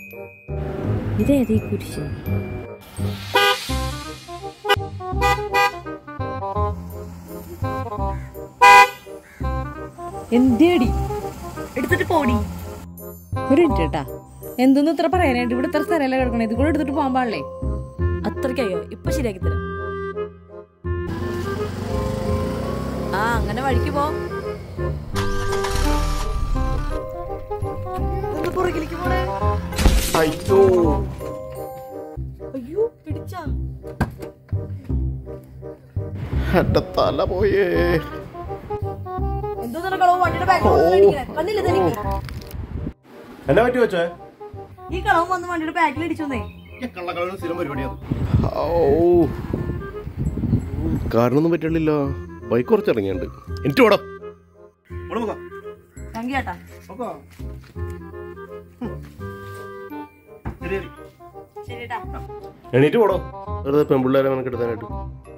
ഇതേതീ കുരിശ് എന്തേടി എടുത്തിട്ട് പോടി ഒരു മിനിറ്റ് കേട്ടാ എന്തൊന്നും ഇത്ര പറയാനായിട്ട് ഇവിടെ ഇത്ര സ്ഥലമല്ല കിടക്കണേ ഇത് കൂടെ എടുത്തിട്ട് പോകാൻ പാടില്ലേ അത്രയ്ക്കയ്യോ ഇപ്പൊ ശരിയാക്കി തരാം ആ അങ്ങനെ വഴിക്ക് പോ ഒന്ന് പുറകിലേക്ക് പോണേ അയ്യോ അയ്യോ പിടിച്ചാ എന്റെ തല പോയേ എന്തോ കളവ് വണ്ടിയുടെ ബാക്കിൽ കണ്ടില്ല തനിക്ക് എന്നാ പറ്റി വെച്ചേ ഈ കളവ് വന്ന് വണ്ടിയുടെ ബാക്കിൽ ഇടിച്ചോന്നേ കള്ളക്കളന് സ്ഥിരം പരിപാടിയാണ് കാരണമൊന്നും പറ്റില്ലല്ലോ ബൈക്ക് കുറച്ച് ഇറങ്ങിയുണ്ട് എനിക്ക് ഓടാ തങ്കി ചേട്ടാ ശരിട്ടാ എണീറ്റ് പോടോ വെറുതെ പെൺപിള്ളേരെ മെനക്കെടുത്താനായിട്ട്